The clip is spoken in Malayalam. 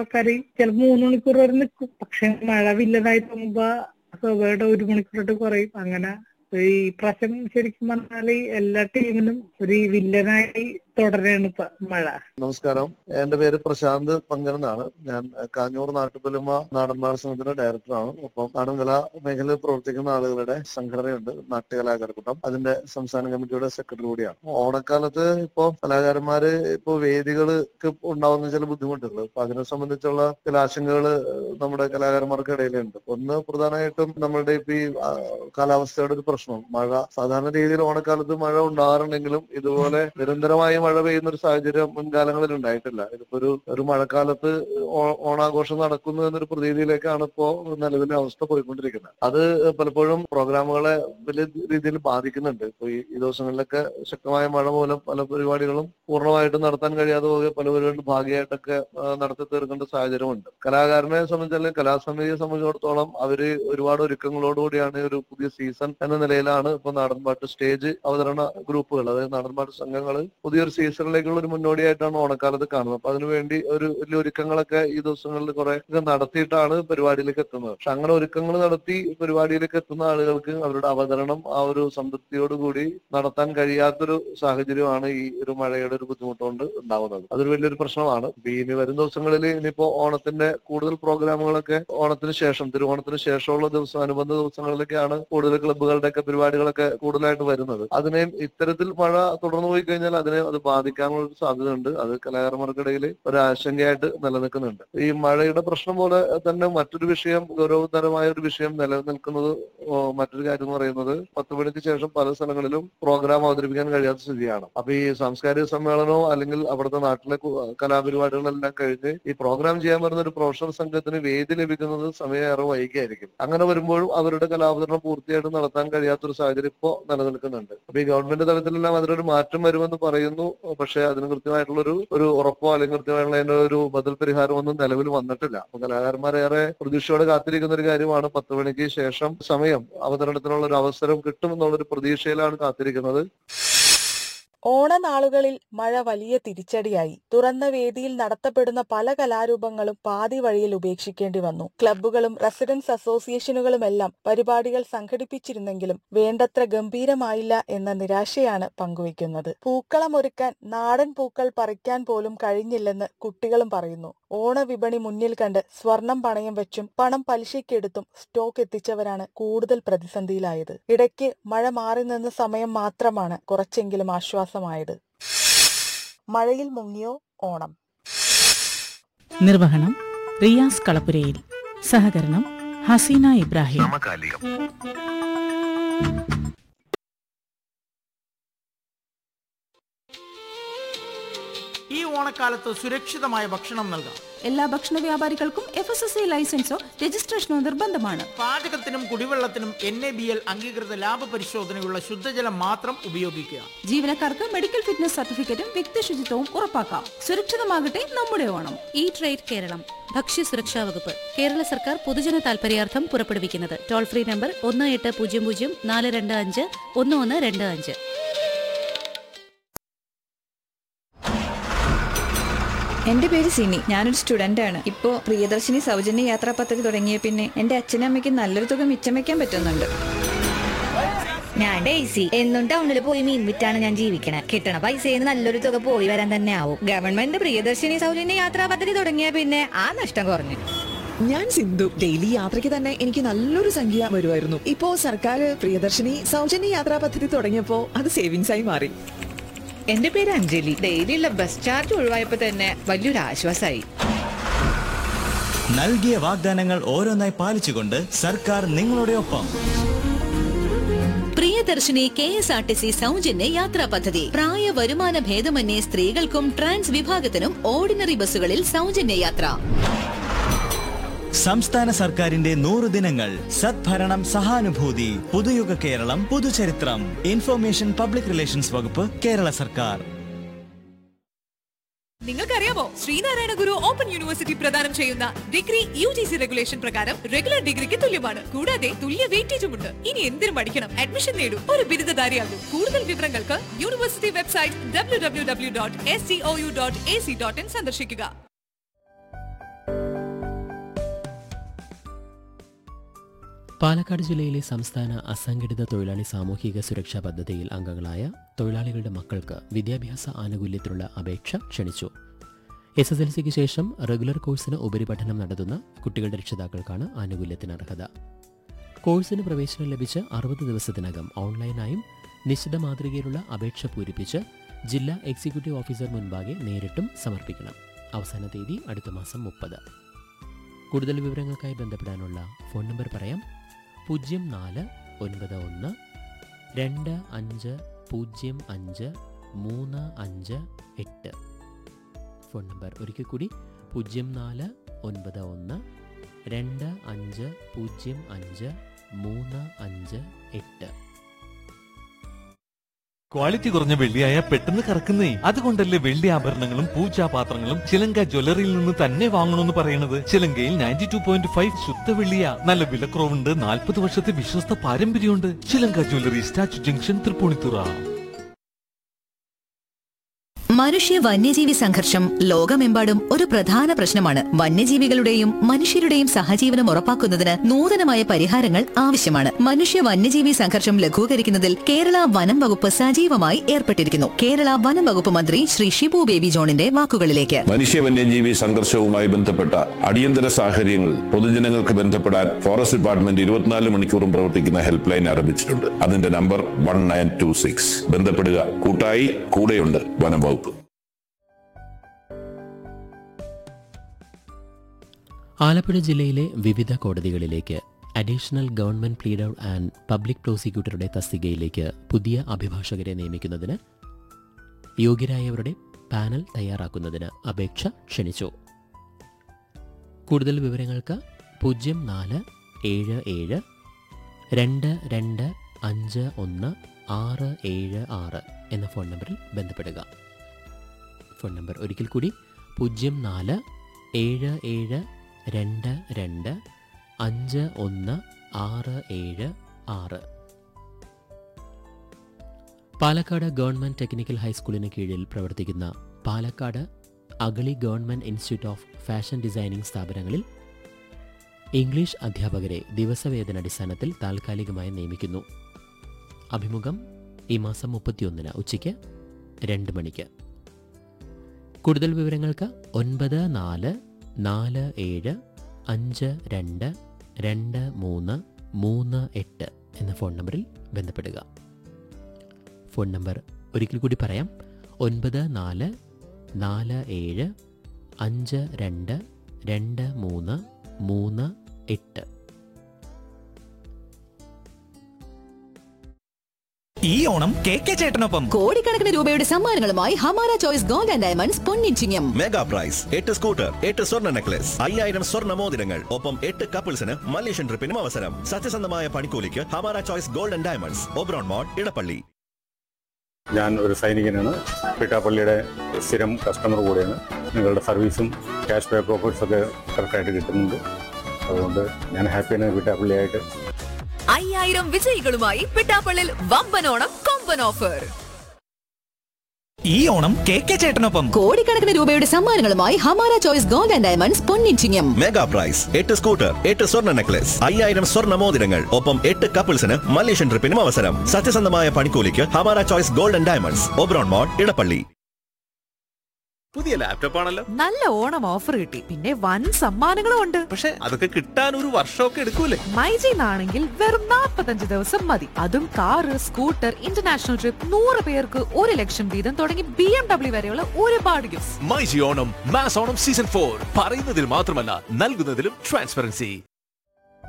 ആൾക്കാര് ചിലപ്പോ മൂന്ന് മണിക്കൂർ വരെ നിൽക്കും പക്ഷെ മഴ വില്ലനായി തോന്നുമ്പോ സ്വാഭാവികമായിട്ട് ഒരു മണിക്കൂറായിട്ട് കുറയും അങ്ങനെ ഈ പ്രാവശ്യം ശരിക്കും പറഞ്ഞാല് എല്ലാ ടീമിനും ഒരു വില്ലനായി തുടരാണ് ഇപ്പൊ മഴ നമസ്കാരം എന്റെ പേര് പ്രശാന്ത് പങ്കനെന്നാണ് ഞാൻ കാഞ്ഞൂർ നാട്ടുപെരുമ നാടൻപാട സംഘത്തിന്റെ ഡയറക്ടറാണ് ഒപ്പം നാടൻ കലാ മേഖലയിൽ പ്രവർത്തിക്കുന്ന ആളുകളുടെ സംഘടനയുണ്ട് നാട്യകലാകാരക്കൂട്ടം അതിന്റെ സംസ്ഥാന കമ്മിറ്റിയുടെ സെക്രട്ടറി കൂടിയാണ് ഓണക്കാലത്ത് ഇപ്പോ കലാകാരന്മാര് ഇപ്പോ വേദികൾക്ക് ഉണ്ടാവുന്ന ചില ബുദ്ധിമുട്ടുകൾ അപ്പൊ അതിനെ സംബന്ധിച്ചുള്ള ചില ആശങ്കകൾ നമ്മുടെ കലാകാരന്മാർക്ക് ഇടയിലുണ്ട് ഒന്ന് പ്രധാനമായിട്ടും നമ്മളുടെ ഇപ്പൊ ഈ ആ, കാലാവസ്ഥയുടെ ഒരു പ്രശ്നം മഴ സാധാരണ രീതിയിൽ ഓണക്കാലത്ത് മഴ ഉണ്ടാകാറുണ്ടെങ്കിലും ഇതുപോലെ നിരന്തരമായി മഴ പെയ്യുന്ന ഒരു സാഹചര്യം മുൻകാലങ്ങളിൽ ഉണ്ടായിട്ടില്ല ഇതിപ്പോ ഒരു ഒരു മഴക്കാലത്ത് ഓ- ഓണാഘോഷം നടക്കുന്നു എന്നൊരു പ്രതീതിയിലേക്കാണ് ഇപ്പോ നിലവിലെ അവസ്ഥ പോയിക്കൊണ്ടിരിക്കുന്നത് അത് പലപ്പോഴും പ്രോഗ്രാമുകളെ വലിയ രീതിയിൽ ബാധിക്കുന്നുണ്ട് ഇപ്പൊ ഈ ഈ ദിവസങ്ങളിലൊക്കെ ശക്തമായ മഴ മൂലം പല പരിപാടികളും പൂർണ്ണമായിട്ടും നടത്താൻ കഴിയാതെ പോകുക പല പരിപാടികളും ഭാഗികമായിട്ടൊക്കെ ആ, നടത്തി തീർക്കേണ്ട സാഹചര്യമുണ്ട് കലാകാരനെ സംബന്ധിച്ച് അല്ലെങ്കിൽ കലാസമിതിയെ സംബന്ധിച്ചിടത്തോളം അവര് ഒരുപാട് ഒരുക്കങ്ങളോടുകൂടിയാണ് ഈ ഒരു പുതിയ സീസൺ എന്ന നിലയിലാണ് ഇപ്പൊ നാടൻപാട്ട് സ്റ്റേജ് അവതരണ ഗ്രൂപ്പുകൾ അതായത് നാടൻപാട്ട് സംഘങ്ങൾ പുതിയൊരു സീസണിലേക്കുള്ള ഒരു മുന്നോടിയായിട്ടാണ് ഓണക്കാലത്ത് കാണുന്നത് അപ്പൊ അതിനുവേണ്ടി ഒരു വലിയ ഒരുക്കങ്ങളൊക്കെ ഈ ദിവസങ്ങളിൽ കുറെ ഒക്കെ നടത്തിയിട്ടാണ് പരിപാടിയിലേക്ക് എത്തുന്നത് പക്ഷെ അങ്ങനെ ഒരുക്കങ്ങൾ നടത്തി പരിപാടിയിലേക്ക് എത്തുന്ന ആളുകൾക്ക് അവരുടെ അവതരണം ആ ഒരു സംതൃപ്തിയോടുകൂടി നടത്താൻ കഴിയാത്തൊരു സാഹചര്യമാണ് ഈ ഒരു മഴയുടെ ഒരു ബുദ്ധിമുട്ട് കൊണ്ട് ഉണ്ടാവുന്നത് അതൊരു വലിയൊരു പ്രശ്നമാണ് ഇപ്പൊ ഇനി വരും ദിവസങ്ങളിൽ ഇനിയിപ്പോ ഓണത്തിന്റെ കൂടുതൽ പ്രോഗ്രാമുകളൊക്കെ ഓണത്തിന് ശേഷം തിരുവോണത്തിന് ശേഷമുള്ള ദിവസം അനുബന്ധ ദിവസങ്ങളിലൊക്കെയാണ് കൂടുതൽ ക്ലബ്ബുകളുടെ ഒക്കെ പരിപാടികളൊക്കെ കൂടുതലായിട്ട് വരുന്നത് അതിനെ ഇത്തരത്തിൽ മഴ തുടർന്നു പോയി കഴിഞ്ഞാൽ അതിനെ അത് ബാധിക്കാനുള്ള ഒരു സാധ്യതയുണ്ട് അത് കലാകാരന്മാർക്കിടയിൽ ഒരു ആശങ്കയായിട്ട് നിലനിൽക്കുന്നുണ്ട് ഈ മഴയുടെ പ്രശ്നം പോലെ തന്നെ മറ്റൊരു വിഷയം ഗൗരവതരമായ ഒരു വിഷയം നിലനിൽക്കുന്നത് ഓ, മറ്റൊരു കാര്യം എന്ന് പറയുന്നത് പത്ത് മണിക്ക് ശേഷം പല സ്ഥലങ്ങളിലും പ്രോഗ്രാം അവതരിപ്പിക്കാൻ കഴിയാത്ത സ്ഥിതിയാണ് അപ്പൊ ഈ സാംസ്കാരിക സമ്മേളനമോ അല്ലെങ്കിൽ അവിടുത്തെ നാട്ടിലെ കു- കലാപരിപാടികളെല്ലാം കഴിഞ്ഞ് ഈ പ്രോഗ്രാം ചെയ്യാൻ വരുന്ന ഒരു പ്രൊഫഷണൽ സംഘത്തിന് വേദി ലഭിക്കുന്നത് സമയമേറെ വൈകിയായിരിക്കും അങ്ങനെ വരുമ്പോഴും അവരുടെ കലാവതരണം പൂർത്തിയായിട്ട് നടത്താൻ കഴിയാത്തൊരു സാഹചര്യം ഇപ്പോ നിലനിൽക്കുന്നുണ്ട് അപ്പൊ ഈ ഗവൺമെന്റ് തലത്തിലെല്ലാം അതിനൊരു മാറ്റം വരുമെന്ന് പറയുന്നു പക്ഷെ അതിന് കൃത്യമായിട്ടുള്ള ഒരു ഒരു ഉറപ്പോ അല്ലെങ്കിൽ കൃത്യമായിട്ടുള്ള അതിന്റെ ഒരു ബദൽ പരിഹാരം ഒന്നും നിലവിൽ വന്നിട്ടില്ല അപ്പൊ കലാകാരന്മാരേറെ പ്രതീക്ഷയോടെ കാത്തിരിക്കുന്ന ഒരു കാര്യമാണ് പത്ത് മണിക്ക് ശേഷം സമയം അവതരണത്തിനുള്ള ഒരു അവസരം കിട്ടുമെന്നുള്ളൊരു പ്രതീക്ഷയിലാണ് കാത്തിരിക്കുന്നത് ഓണനാളുകളിൽ മഴ വലിയ തിരിച്ചടിയായി തുറന്ന വേദിയിൽ നടത്തപ്പെടുന്ന പല കലാരൂപങ്ങളും പാതി വഴിയിൽ ഉപേക്ഷിക്കേണ്ടി വന്നു ക്ലബ്ബുകളും റെസിഡൻസ് അസോസിയേഷനുകളുമെല്ലാം പരിപാടികൾ സംഘടിപ്പിച്ചിരുന്നെങ്കിലും വേണ്ടത്ര ഗംഭീരമായില്ല എന്ന നിരാശയാണ് പങ്കുവയ്ക്കുന്നത് പൂക്കളമൊരുക്കാൻ നാടൻ പൂക്കൾ പറിക്കാൻ പോലും കഴിഞ്ഞില്ലെന്ന് കുട്ടികളും പറയുന്നു ഓണവിപണി മുന്നിൽ കണ്ട് സ്വർണം പണയം വെച്ചും പണം പലിശയ്ക്കെടുത്തും സ്റ്റോക്ക് എത്തിച്ചവരാണ് കൂടുതൽ പ്രതിസന്ധിയിലായത് ഇടയ്ക്ക് മഴ മാറി നിന്ന സമയം മാത്രമാണ് കുറച്ചെങ്കിലും ആശ്വാസമായത് മഴയിൽ മുങ്ങിയോ ഓണം നിർവഹണം റിയാസ് കളപ്പുരയിൽ സഹകരണം ഹസീന ഇബ്രാഹിം സമകാലികം ഈ ഓണക്കാലത്ത് സുരക്ഷിതമായ ഭക്ഷണം നൽകാം എല്ലാ ഭക്ഷണ വ്യാപാരികൾക്കും എഫ് എസ് എസ് ഐ ലൈസൻസോ രജിസ്ട്രേഷനോ നിർബന്ധമാണ് പാചകത്തിനും കുടിവെള്ളത്തിനും എൻ എ ബി എൽ അംഗീകൃത ലാഭ പരിശോധനയുള്ള ശുദ്ധജലം മാത്രം ഉപയോഗിക്കുക ജീവനക്കാർക്ക് മെഡിക്കൽ ഫിറ്റ്നസ് സർട്ടിഫിക്കറ്റും വ്യക്തി ശുചിത്വവും ഉറപ്പാക്കാം സുരക്ഷിതമാകട്ടെ നമ്മുടെ ഓണം ഈ ട്രേഡ് കേരളം ഭക്ഷ്യസുരക്ഷാ വകുപ്പ് കേരള സർക്കാർ പൊതുജന താൽപര്യാർത്ഥം പുറപ്പെടുവിക്കുന്നത് ടോൾ ഫ്രീ നമ്പർ ഒന്ന് എട്ട് പൂജ്യം പൂജ്യം നാല് രണ്ട് അഞ്ച് ഒന്ന് ഒന്ന് രണ്ട് അഞ്ച് എന്റെ പേര് സിനി ഞാനൊരു സ്റ്റുഡന്റ് ആണ് ഇപ്പോ പ്രിയദർശിനി സൗജന്യ യാത്രാ പദ്ധതി തുടങ്ങിയ പിന്നെ എന്റെ അച്ഛനും അമ്മയ്ക്ക് നല്ലൊരു തുക മിച്ചം വെക്കാൻ പറ്റുന്നുണ്ട് ഞാൻ ഡേസി എന്നും ടൗണിൽ പോയി മീൻ വിറ്റാണ് ഞാൻ ജീവിക്കണേ കിട്ടണ പൈസയിൽ നല്ലൊരു തുക പോയി വരാൻ തന്നെ ആവും ഗവൺമെന്റ് പ്രിയദർശിനി സൗജന്യ യാത്രാ പദ്ധതി തുടങ്ങിയ പിന്നെ ആ നഷ്ടം കുറഞ്ഞു ഞാൻ സിന്ധു ഡെയിലി യാത്രയ്ക്ക് തന്നെ എനിക്ക് നല്ലൊരു സംഖ്യ വരുമായിരുന്നു ഇപ്പോ സർക്കാർ പ്രിയദർശിനി സൗജന്യ യാത്രാ പദ്ധതി തുടങ്ങിയപ്പോ അത് സേവിങ്സ് ആയി മാറി എന്റെ പേര് അഞ്ജലി ഡെയിലിയുള്ള ബസ് ചാർജ് ഒഴിവായപ്പോ തന്നെ വലിയൊരു ആശ്വാസമായി നൽകിയ വാഗ്ദാനങ്ങൾ ഓരോന്നായി പാലിച്ചുകൊണ്ട് സർക്കാർ നിങ്ങളുടെ ഒപ്പം Priyadarshini K S R T C സൗജന്യ യാത്രാ പദ്ധതി പ്രായ വരുമാന ഭേദമന്യേ സ്ത്രീകൾക്കും ട്രാൻസ് വിഭാഗത്തിനും ഓർഡിനറി ബസ്സുകളിൽ സൗജന്യ യാത്ര സംസ്ഥാന സർക്കാരിന്റെ നൂറ് ദിനങ്ങൾ സദ്ഭരണം സഹാനുഭൂതി പുതുയുഗ കേരളം പുതുചരിത്രം ഇൻഫർമേഷൻ പബ്ലിക് റിലേഷൻസ് വകുപ്പ് കേരള സർക്കാർ നിങ്ങൾക്കറിയാമോ ശ്രീനാരായണ ഗുരു ഓപ്പൺ യൂണിവേഴ്സിറ്റി പ്രദാനം ചെയ്യുന്ന degree U G C regulation പ്രകാരം റെഗുലർ ഡിഗ്രിക്ക് തുല്യമാണ് കൂടാതെ തുല്യ വെയിറ്റേജും ഉണ്ട് ഇനി എന്തിനും പഠിക്കണം അഡ്മിഷൻ നേടൂ ഒരു ബിരുദധാരിയാകും കൂടുതൽ വിവരങ്ങൾക്ക് university website W W W dot S C O U dot A C dot in സന്ദർശിക്കുക പാലക്കാട് ജില്ലയിലെ സംസ്ഥാന അസംഘടിത തൊഴിലാളി സാമൂഹിക സുരക്ഷാ പദ്ധതിയിൽ അംഗങ്ങളായ തൊഴിലാളികളുടെ മക്കൾക്ക് വിദ്യാഭ്യാസ ആനുകൂല്യത്തിനുള്ള അപേക്ഷ ക്ഷണിച്ചു എസ് എസ് എൽ സിക്ക് ശേഷം റെഗുലർ കോഴ്സിന് ഉപരിപഠനം നടത്തുന്ന കുട്ടികളുടെ രക്ഷിതാക്കൾക്കാണ് ആനുകൂല്യത്തിന് അർഹത കോഴ്സിന് പ്രവേശനം ലഭിച്ച് അറുപത് ദിവസത്തിനകം ഓൺലൈനായും നിശ്ചിത മാതൃകയിലുള്ള അപേക്ഷ പൂരിപ്പിച്ച് ജില്ലാ എക്സിക്യൂട്ടീവ് ഓഫീസർ മുൻപാകെ നേരിട്ടും സമർപ്പിക്കണം അവസാന തീയതി അടുത്ത മാസം മുപ്പത് കൂടുതൽ വിവരങ്ങൾക്കായി ബന്ധപ്പെടാനുള്ള ഫോൺ നമ്പർ പറയാം പൂജ്യം നാല് ഒൻപത് ഒന്ന് രണ്ട് അഞ്ച് പൂജ്യം അഞ്ച് മൂന്ന് അഞ്ച് എട്ട് ഫോൺ നമ്പർ ഒരിക്കൽ കൂടി പൂജ്യം നാല് ഒൻപത് ഒന്ന് രണ്ട് അഞ്ച് പൂജ്യം അഞ്ച് മൂന്ന് അഞ്ച് എട്ട് ക്വാളിറ്റി കുറഞ്ഞ വെള്ളിയായ പെട്ടെന്ന് കറക്കുന്നേ അതുകൊണ്ടല്ലേ വെള്ളി ആഭരണങ്ങളും പൂജാപാത്രങ്ങളും ചിലങ്ക ജ്വല്ലറിയിൽ നിന്ന് തന്നെ വാങ്ങണമെന്ന് പറയുന്നത് ചിലങ്കയിൽ നയൻറ്റി ടു പോയിന്റ് ഫൈവ് ശുദ്ധ വെള്ളിയ നല്ല വിലക്കുറവുണ്ട് നാൽപ്പത് വർഷത്തെ വിശ്വസ്ത പാരമ്പര്യമുണ്ട് ചിലങ്ക ജ്വല്ലറി സ്റ്റാച്ചു ജംഗ്ഷൻ തൃപ്പൂണിത്തുറ മനുഷ്യ വന്യജീവി സംഘർഷം ലോകമെമ്പാടും ഒരു പ്രധാന പ്രശ്നമാണ് വന്യജീവികളുടെയും മനുഷ്യരുടെയും സഹജീവനം ഉറപ്പാക്കുന്നതിന് നൂതനമായ പരിഹാരങ്ങൾ ആവശ്യമാണ് മനുഷ്യ വന്യജീവി സംഘർഷം ലഘൂകരിക്കുന്നതിൽ കേരള വനം വകുപ്പ് സജീവമായി ഏർപ്പെട്ടിരിക്കുന്നു കേരള വനം വകുപ്പ് മന്ത്രി ശ്രീ ഷിബു ബേബി ജോണിന്റെ വാക്കുകളിലേക്ക് മനുഷ്യ വന്യജീവി സംഘർഷവുമായി ബന്ധപ്പെട്ട അടിയന്തര സാഹചര്യങ്ങൾ പൊതുജനങ്ങൾക്ക് ബന്ധപ്പെടാൻ ഫോറസ്റ്റ് ഡിപ്പാർട്ട്മെന്റ് ഇരുപത്തിനാല് മണിക്കൂറും പ്രവർത്തിക്കുന്ന ഹെൽപ്പ് ലൈൻ ആരംഭിച്ചിട്ടുണ്ട് അതിന്റെ number one nine two six ബന്ധപ്പെടുക കൂട്ടായി കൂടെയുണ്ട് വനം വകുപ്പ് ആലപ്പുഴ ജില്ലയിലെ വിവിധ കോടതികളിലേക്ക് additional government pleader and public പ്രോസിക്യൂട്ടറുടെ തസ്തികയിലേക്ക് പുതിയ അഭിഭാഷകരെ നിയമിക്കുന്നതിന് യോഗ്യരായവരുടെ പാനൽ തയ്യാറാക്കുന്നതിന് അപേക്ഷ ക്ഷണിച്ചു കൂടുതൽ വിവരങ്ങൾക്ക് പൂജ്യം നാല് ഏഴ് ഏഴ് രണ്ട് രണ്ട് അഞ്ച് ഒന്ന് ആറ് ഏഴ് ആറ് എന്ന ഫോൺ നമ്പറിൽ ബന്ധപ്പെടുക ഫോൺ നമ്പർ ഒരിക്കൽ കൂടി പൂജ്യം നാല് ഏഴ് ഏഴ് രണ്ട് രണ്ട് അഞ്ച് ഒന്ന് ആറ് ഏഴ് ആറ് പാലക്കാട് ഗവൺമെന്റ് ടെക്നിക്കൽ ഹൈസ്കൂളിന് കീഴിൽ പ്രവർത്തിക്കുന്ന Palakkad Agali government institute of fashion designing സ്ഥാപനങ്ങളിൽ ഇംഗ്ലീഷ് അധ്യാപകരെ ദിവസവേതനടിസ്ഥാനത്തിൽ താൽക്കാലികമായി നിയമിക്കുന്നു അഭിമുഖം ഈ മാസം മുപ്പത്തിയൊന്നിന് ഉച്ചയ്ക്ക് രണ്ട് മണിക്ക് കൂടുതൽ വിവരങ്ങൾക്ക് ഒൻപത് നാല് നാല് ഏഴ് അഞ്ച് രണ്ട് രണ്ട് മൂന്ന് മൂന്ന് എട്ട് എന്ന ഫോൺ നമ്പറിൽ ബന്ധപ്പെടുക ഫോൺ നമ്പർ ഒരിക്കൽ കൂടി പറയാം ഒൻപത് നാല് നാല് ഏഴ് അഞ്ച് രണ്ട് രണ്ട് മൂന്ന് മൂന്ന് എട്ട് ഈ ഓണം കെ കെ ചേട്ടനൊപ്പം കോടിക്കണക്കിന് രൂപയുടെ സമ്മാനങ്ങളുമായി Hamara choice gold and diamonds പൊന്നിച്ചിങ്ങം മെഗാ പ്രൈസ് എട്ട് സ്കൂട്ടർ എട്ട് സ്വർണ്ണ നെക്ലസ് അയ്യായിരം സ്വർണ്ണ മോതിരങ്ങൾ ഒപ്പം എട്ട് കപ്പിൾസിന് മലേഷ്യൻ ട്രിപ്പിനും അവസരം സത്യസന്ധമായ പണിക്കൂലിക്ക് Hamara choice gold and diamonds Oberon mall Edappally ഞാൻ ഒരു സൈനികനാണ് പിട്ടാപ്പള്ളിയുടെ സ്ഥിരം കസ്റ്റമർ കൂടെയാണ് നിങ്ങളുടെ സർവീസും ക്യാഷ് ബാക്ക് ഓഫേഴ്സ് ഒക്കെ കറക്റ്റായിട്ട് കിട്ടുന്നുണ്ട് അതുകൊണ്ട് ഞാൻ ഹാപ്പിയാണ് പിട്ടാപ്പള്ളിയായിട്ട് അയ്യായിരം വിജയികളുമായി പിട്ടാപ്പള്ളിൽ വമ്പനോണം കൊമ്പൻ ഓഫർ ഈ ഓണം കെ കെ ചേട്ടനൊപ്പം കോടിക്കണക്കിന് രൂപയുടെ സമ്മാനങ്ങളുമായി Hamara choice gold and diamonds പൊന്നിച്ചിങ്ങം മെഗാ പ്രൈസ് എട്ട് സ്കൂട്ടർ എട്ട് സ്വർണ്ണ നെക്ലസ് അയ്യായിരം സ്വർണ്ണ മോതിരങ്ങൾ ഒപ്പം എട്ട് കപ്പിൾസിന് മലേഷ്യൻ ട്രിപ്പിനും അവസരം സത്യസന്ധമായ പണിക്കൂലിക്ക് Hamara choice gold and diamonds Oberon mall Edappally പുതിയ ലാപ്ടോപ്പ് ആണല്ലോ നല്ല ഓണം ഓഫർ കിട്ടി പിന്നെ വൻ സമ്മാനങ്ങളും ഉണ്ട് പക്ഷെ അതൊക്കെ കിട്ടാൻ ഒരു വർഷമൊക്കെ എടുക്കൂലേ മൈജിന്നാണെങ്കിൽ വെറും നാൽപ്പത്തഞ്ച് ദിവസം മതി അതും കാറ് സ്കൂട്ടർ ഇന്റർനാഷണൽ ട്രിപ്പ് നൂറ് പേർക്ക് ഒരു ലക്ഷം വീതം തുടങ്ങി ബി എം ഡബ്ല്യു വരെയുള്ള ഒരുപാട് gift myG Onam mass Onam season four പറയുന്നതിൽ മാത്രമല്ല നൽകുന്നതിലും ട്രാൻസ്പെറൻസി